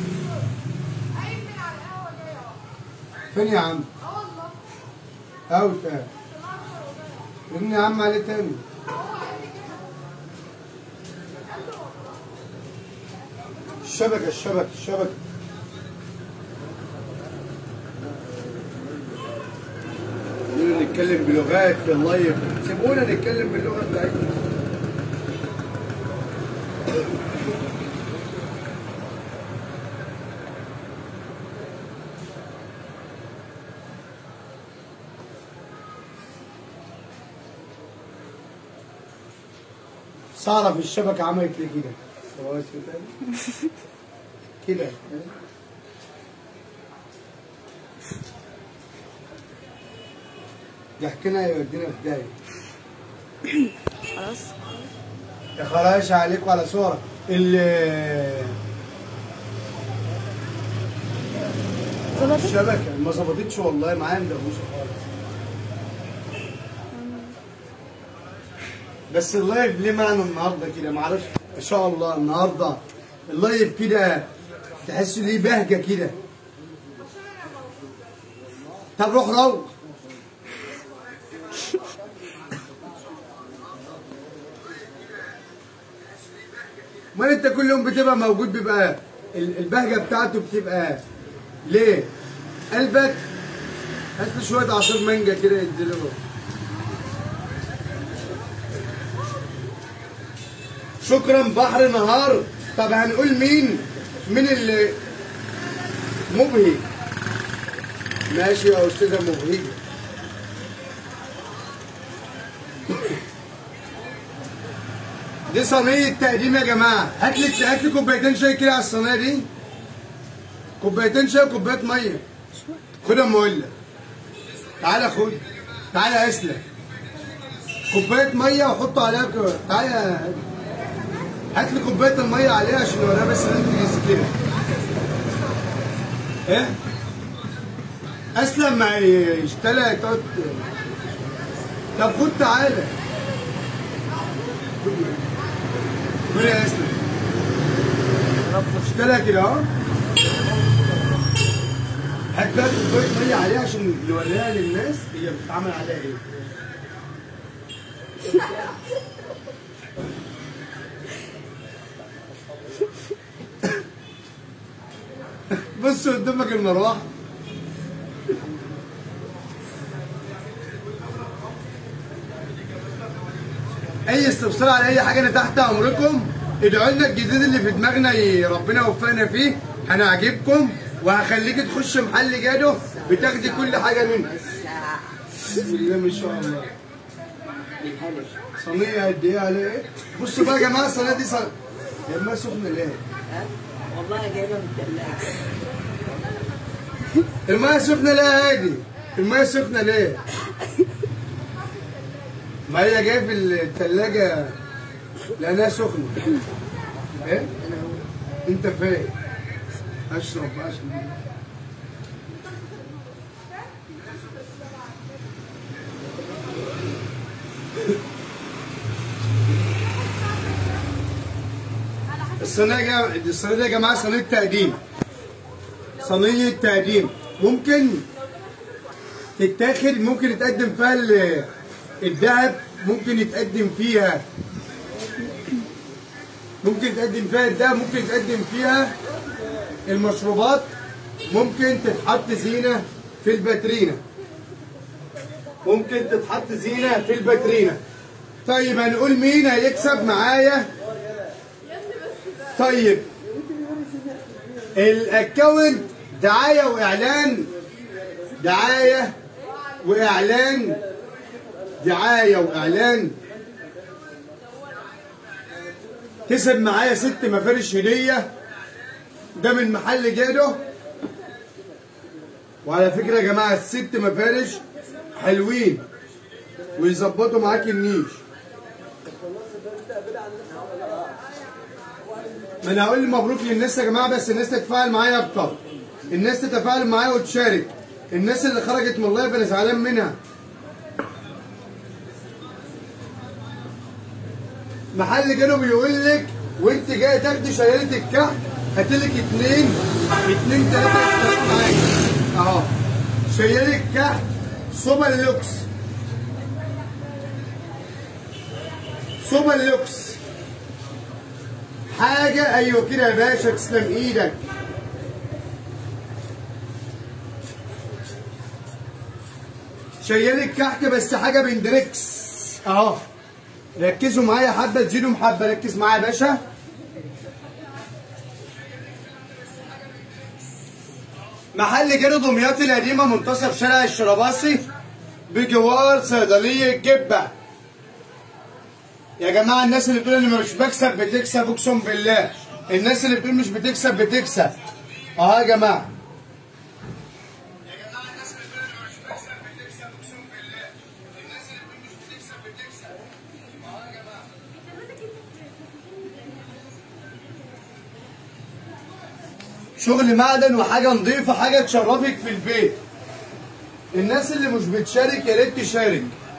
فين يا عم؟ اوت اه رن يا عم عليه تاني الشبكه الشبكه الشبكه خلينا نتكلم بلغات في اللايف سيبونا نتكلم باللغه بتاعتنا سارة في الشبكة عملت لي كده سويت كده كده ضحكنا يودينا في داهية خلاص يا خلاص عليكم على صورة ال ظبطت الشبكة ما ظبطتش والله معايا مدغوشة خالص بس اللايف ليه معنى النهارده كده معرفش ما شاء الله النهارده اللايف كده تحس ليه بهجة كده طب روح روح امال انت كل يوم بتبقى موجود بيبقى ال- البهجه بتاعته بتبقى ليه؟ قلبك هات له شويه عصير مانجا كده يديله شكرا بحر نهار طب هنقول مين مين اللي مبهج ماشي يا استاذه مبهجه دي صينيه تقديم يا جماعه هات لي هات لي كوبايتين شاي كده على الصينيه دي كوبايتين شاي وكوبايه ميه خد يا مولى تعالى خد تعالى اسلم كوبايه ميه وحط عليها ك- تعالى هات لي كوبايه الميه عليها عشان اوريها بس لازم تجهز كده ايه اسلم ما يشتغل تقعد طب خد تعالى خد يا اسلم اشتغل كده اهو هات بقى كوبايه ميه عليها عشان نوريها للناس هي بتتعمل عليها ايه بص قدامك المروحه اي استفسار على اي حاجه انا تحت امركم ادعوا لنا الجديد اللي في دماغنا ي- ربنا يوفقنا فيه هنعجبكم وهخليك تخش محل جادو بتاخدي كل حاجه منه بسم الله ما شاء الله صينيه قد ايه على ايه بصوا بقى يا جماعه الصينيه دي صينيه يا اما سخنه ليه والله جايبه من الثلاجه الميه سخنه ليه يا هادي الميه سخنه ليه ما هي جايه في الثلاجه لانها سخنه ايه انت فين اشرب بقى عشان الصينيه يا جماعه الصينيه دي يا جماعه صينيه تقديم صينيه تقديم ممكن تتاخد ممكن يتقدم فيها ال- الذهب ممكن يتقدم فيها ممكن يتقدم فيها الذهب ممكن يتقدم فيها المشروبات ممكن تتحط زينه في الباترينا ممكن تتحط زينه في الباترينا طيب هنقول مين هيكسب معايا طيب الاكونت دعايه واعلان دعايه واعلان دعايه واعلان كسب معايا ست مفارش هديه ده من محل جادو وعلى فكره يا جماعه الست مفارش حلوين ويظبطوا معاك النيش ما انا هقول مبروك للناس يا جماعه بس الناس تتفاعل معايا اكتر الناس تتفاعل معايا وتشارك الناس اللي خرجت من اللايف انا زعلان منها محل جانو بيقول لك وانت جاي تاخدي شياله الكحك هاتلك اتنين اتنين تلاته يشتغلوا معاك اهو شياله كحك سوبر لوكس سوبر لوكس حاجه ايوه كده يا باشا تسلم ايدك شيال الكحك بس حاجه بندركس اهو ركزوا معايا حبه تزيدوا حبه ركز معايا يا باشا محل جري دمياط القديمه منتصف شارع الشرباصي بجوار صيدليه جبه يا جماعه الناس اللي بتقول اني مش بكسب بتكسب اقسم بالله الناس اللي بتقول مش بتكسب بتكسب اه يا جماعه شغل معدن وحاجه نظيفه حاجه تشرفك في البيت الناس اللي مش بتشارك يا ريت تشارك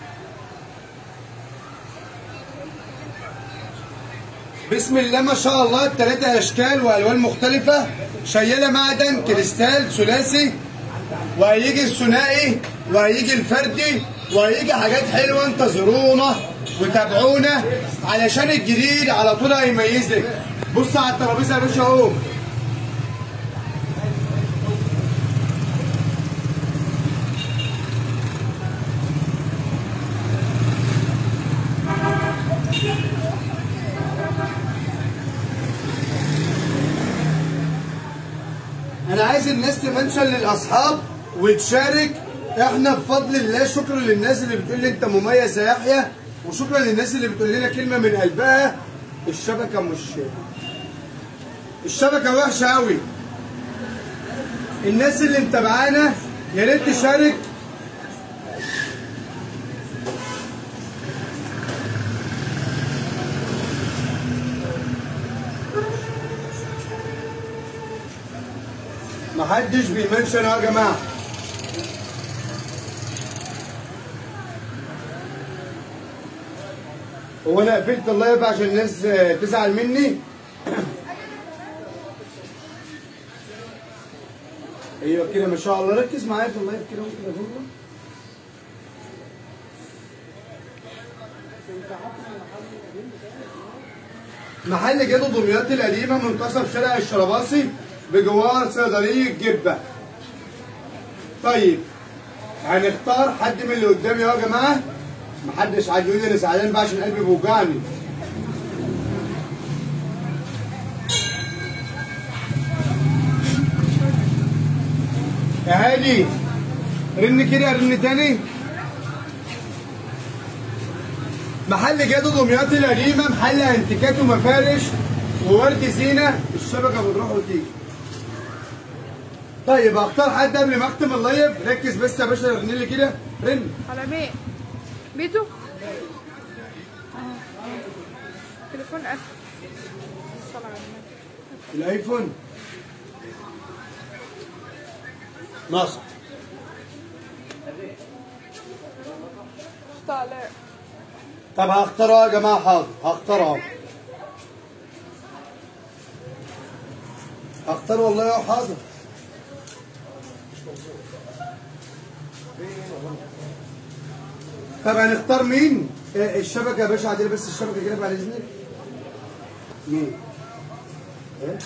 بسم الله ما شاء الله التلاتة اشكال والوان مختلفة شيالة معدن كريستال ثلاثي وهيجي الثنائي وهيجي الفردي وهيجي حاجات حلوة انتظرونا وتابعونا علشان الجديد على طول هيميزك بص على الترابيزة يا باشا اهو انا عايز الناس تمنشن للاصحاب وتشارك احنا بفضل الله شكرا للناس اللي بتقول لي انت مميز يا يحيى وشكرا للناس اللي بتقول لنا كلمه من قلبها الشبكه مش الشبكه وحشه قوي الناس اللي متابعانا يا ريت تشارك محدش بيمنشن يا جماعه هو انا قفلت اللايف عشان الناس آه، تزعل مني ايوه كده ما شاء الله ركز معايا في اللايف كده ممكن اقول محل جدو دمياط القديمة منتصف شارع الشرباصي بجوار صيدلية جبة. طيب هنختار حد من اللي قدامي اهو يا جماعة. محدش عاد يقول لي انا زعلان بقى عشان قلبي بيوجعني. يا هادي رن كده رن تاني. محل جادو دمياط القديمة محل انتيكات ومفارش وورد زينة الشبكة بتروح وتيجي طيب اختار حد قبل ما اختم اللايف ركز بس يا باشا رن لي كده رن على مين؟ بيتو؟ اه تليفون قفل الصلاة على النبي الايفون ناصر طالع طب هختارها يا جماعة حاضر هختارها هختار والله يا حاضر طب هنختار مين؟ آه، الشبكة يا باشا عادل بس الشبكة كده بعد اذنك مين؟ ايه؟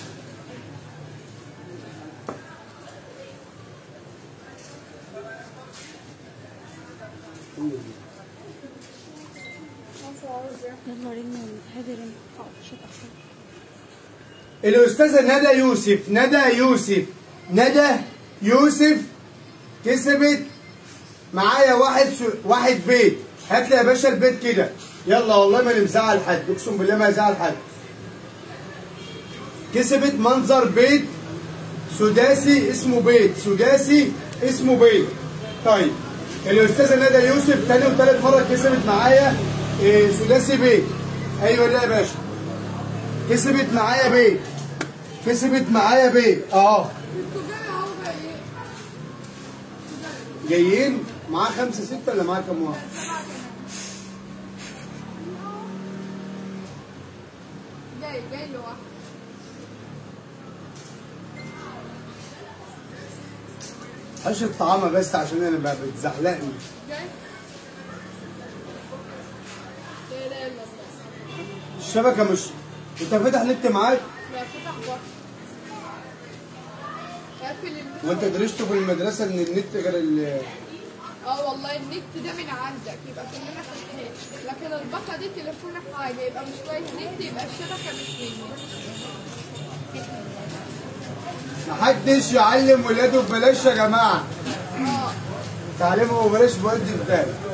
يلا رن هادي رن شوف أخوك. الأستاذة ندى يوسف ندى يوسف ندى يوسف كسبت معايا واحد سو... واحد بيت هات لي يا باشا البيت كده يلا والله ما مزعل حد اقسم بالله ما يزعل حد كسبت منظر بيت سداسي اسمه بيت سداسي اسمه بيت طيب الأستاذة ندى يوسف تاني وتالت مرة كسبت معايا إيه، سداسي بيت ايوه ده يا باشا كسبت معايا بيت كسبت معايا بيت اه جايين معاه خمسة ستة ولا معاه كام واحد؟ جاي جاي لوحده حش الطعامة بس عشان انا بقى بتزحلقني جاي لا لا لا الشبكة مش انت فاتح نت معاك لا فتح بره قافل النت وانت درسته في المدرسه ان النت غير ال اه والله النت ده من عندك يبقى كلنا فاتحين لكن الباقة دي تليفونك حاجة يبقى مش كويس نت يبقى الشبكة مش مني محدش يعلم ولاده ببلاش يا جماعه اه تعليمه ببلاش بودي بتاعي